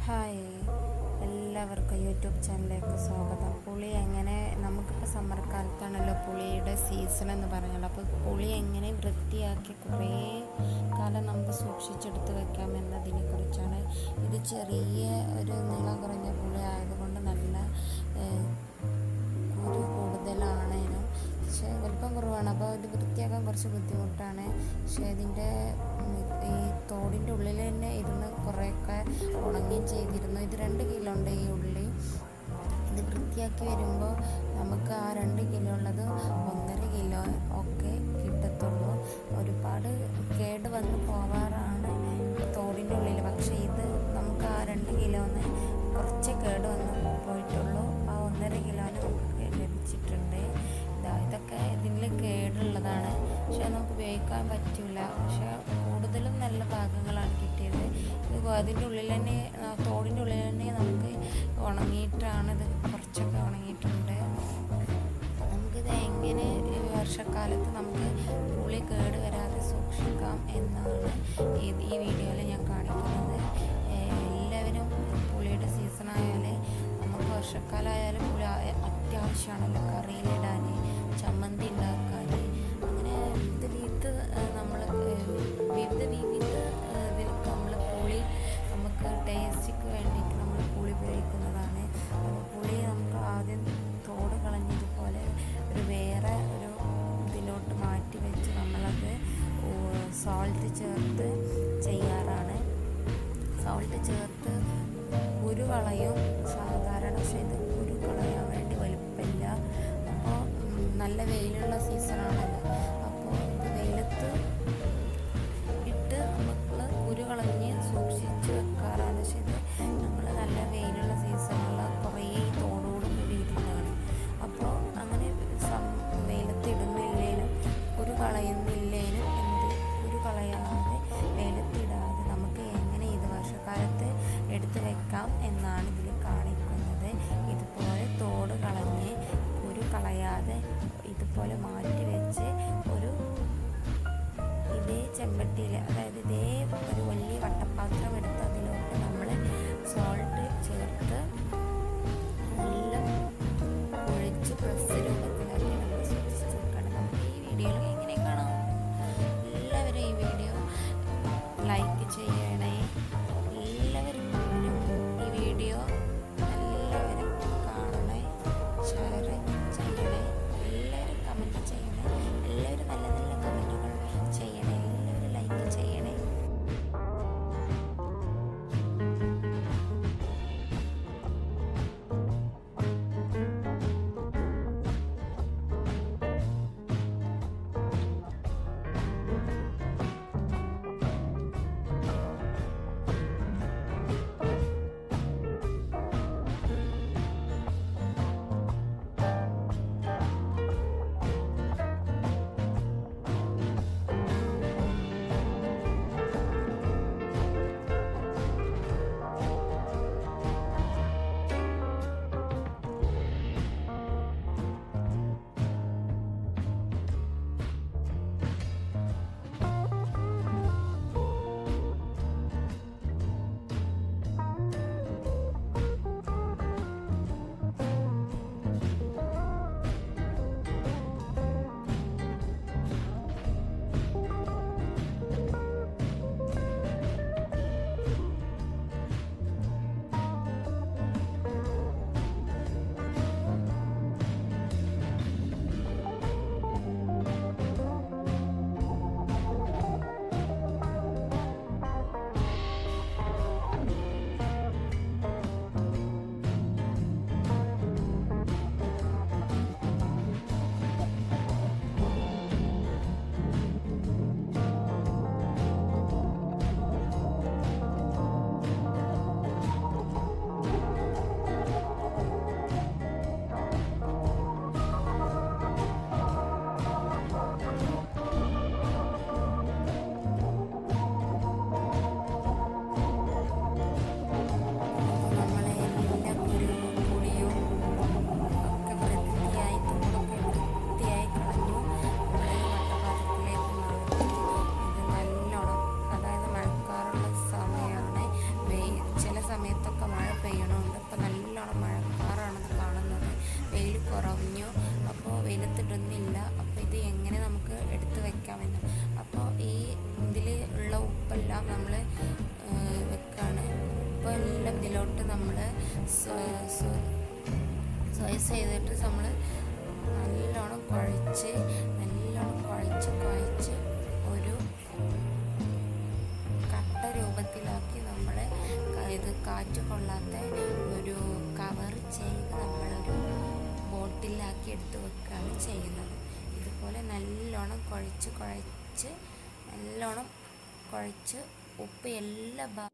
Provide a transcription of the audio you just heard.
hi എല്ലാവർക്കും YouTube ചാനലിലേക്ക് സ്വാഗതം പുളി എങ്ങനെ നമുക്കിപ്പോൾ സമ്മർ കാലത്താണല്ലോ പുളിയുടെ സീസൺ എന്ന് പറഞ്ഞാൽ അപ്പോൾ പുളി എങ്ങനെ വൃത്തിയാക്കി കുറേ കാലം നമുക്ക് സൂക്ഷിച്ചെടുത്ത് വെക്കാം എന്നതിനെ കുറിച്ചാണ് ഇത് ചെറിയ ഒരു നീളം കുറഞ്ഞ പുളി ആയതുകൊണ്ട് നല്ല ഏഹ്, കുരു കൂടുതലാണേനും പക്ഷേ വലിപ്പം കുറവാണ് അപ്പോൾ ഇത് വൃത്തിയാക്കാൻ കുറച്ച് ബുദ്ധിമുട്ടാണ് പക്ഷേ ഇതിൻ്റെ ഉം, ഈ തോടിൻ്റെ ഉള്ളിൽ തന്നെ ഇരുന്ന് കുറേയൊക്കെ ഉണങ്ങുകയും ചെയ്തിരുന്നു ഇത് രണ്ട് കിലോ ഉണ്ട് ഈ ഉള്ളി ഇത് വൃത്തിയാക്കി വരുമ്പോൾ നമുക്ക് ആ രണ്ട് കിലോ ഉള്ളത് ഒന്നര കിലോ ഒക്കെ കിട്ടത്തുള്ളൂ ഒരുപാട് കേട് വന്ന് പോവാറാണ് തോടിൻ്റെ ഉള്ളിൽ പക്ഷേ ഇത് നമുക്ക് ആ രണ്ട് കിലോന്ന് കുറച്ച് കേട് വന്ന് പോയിട്ടുള്ളൂ ആ ഒന്നര കിലോന് നമുക്ക് ലഭിച്ചിട്ടുണ്ട് ഇതാ ഇതൊക്കെ ഇതിൽ കേടുള്ളതാണ് പക്ഷേ നമുക്ക് ഉപയോഗിക്കാൻ പറ്റില്ല പക്ഷേ കൂടുതലും നല്ല ഭാഗങ്ങളാണ് കിട്ടിയത് ഇത് അതിൻ്റെ ഉള്ളിൽ തന്നെ ആ, തോടിൻ്റെ ഉള്ളിൽ തന്നെ നമുക്ക് ഉണങ്ങിയിട്ടാണ് ഇത് കുറച്ചൊക്കെ ഉണങ്ങിയിട്ടുണ്ട് നമുക്കിത് എങ്ങനെ ഈ വർഷക്കാലത്ത് നമുക്ക് പുളി കേട് വരാതെ സൂക്ഷിക്കാം എന്നാണ് ഈ ഈ വീഡിയോയിൽ ഞാൻ കാണിക്കുന്നത് ഏഹ് എല്ലാവരും പുളിയുടെ സീസൺ ആയാൽ നമുക്ക് വർഷക്കാലമായാലും പുളി ആ- അത്യാവശ്യമാണല്ലോ കറിയിലിടാൻ ചമ്മന്തി ഉണ്ടാക്കാൻ അങ്ങനെ വിവിധ വിവിധ നമ്മൾ വിവിധ വിവിധ ഇതിൽ നമ്മൾ പുളി നമുക്ക് ടേസ്റ്റിക്ക് വേണ്ടിയിട്ട് നമ്മൾ പുളി ഉപയോഗിക്കുന്നതാണ് അപ്പോൾ പുളി നമുക്ക് ആദ്യം തോട് കളഞ്ഞതുപോലെ ഒരു വേറെ ഒരു ഇതിലോട്ട് മാറ്റി വെച്ച് നമ്മളത് സോൾട്ട് ചേർത്ത് ചെയ്യാറാണ് സോൾട്ട് ചേർത്ത് കുരു കളയും സാധാരണ പക്ഷേ ഇത് കുരു കളയാൻ വേണ്ടി വലുപ്പമില്ല അപ്പോൾ നല്ല വെയിലുള്ള സീസണാണല്ലോ അപ്പോൾ ഇത് വെയിലത്ത് ഇട്ട് നമ്മൾ കുരു കളഞ്ഞ് സൂക്ഷിച്ച് വെക്കാറാണ് പക്ഷേ ഇത് നമ്മൾ നല്ല വെയിലുള്ള സീസണുള്ള കുറേ ഈ തോടോട് കൂടിയിരുന്നതാണ് അപ്പോൾ അങ്ങനെ സം വെയിലത്ത് ഇടുന്നില്ലേനും കുരു കളയുന്നില്ലേനും എന്ത് കുരു കളയാതെ വെയിലത്തിടാതെ നമുക്ക് എങ്ങനെ ഇത് വർഷക്കാലത്ത് എടുത്ത് വെക്കാം എന്നാണ് ഇതിൽ കാണിക്കുന്നത് ഇതുപോലെ തോട് കളഞ്ഞ് കുരു കളയാതെ ഇതുപോലെ മാറ്റി വെച്ച് ഒരു ഇതേ ചെമ്പട്ടിയിൽ അതായത് ഇതേ ഒരു വലിയ വട്ടപ്പാത്രം എടുത്ത് അതിലോട്ട് നമ്മൾ സോൾട്ട് ചേർത്ത് നല്ല കുഴച്ച് പ്രസ് രൂപത്തിലാക്കി നമ്മൾ സൂക്ഷിച്ച് വെക്കണം നമുക്ക് ഈ വീഡിയോയിൽ എങ്ങനെ കാണാം എല്ലാവരും ഈ വീഡിയോ ലൈക്ക് ചെയ്യണേ എല്ലാവരും ഈ വീഡിയോ എല്ലാവരും കാണണേ ഷെയർ ചെയ്യണേ എല്ലാവരും കമൻറ്റ് ചെയ്യണേ എല്ലാവരും നല്ല നല്ല കമൻറ്റുകൾ ചെയ്യണേ എല്ലാവരും ലൈക്ക് ചെയ്യണേ എല്ലാം നമ്മൾ വെക്കാണ് ഇപ്പോൾ എല്ലാം ഇതിലോട്ട് നമ്മൾ സോയ്സ് ചെയ്തിട്ട് നമ്മൾ നല്ലോണം കുഴച്ച് നല്ലോണം കുഴച്ച് കുഴച്ച് ഒരു കട്ട രൂപത്തിലാക്കി നമ്മൾ ഇത് കാറ്റ് കൊള്ളാത്ത ഒരു കവർ ചെയ്ത് നമ്മളൊരു ബോട്ടിലാക്കി എടുത്ത് വെക്കുകയാണ് ചെയ്യുന്നത് ഇതുപോലെ നല്ലോണം കുഴച്ച് കുഴച്ച് നല്ലോണം കുഴച്ച് ഉപ്പ് എല്ലാ ഭാ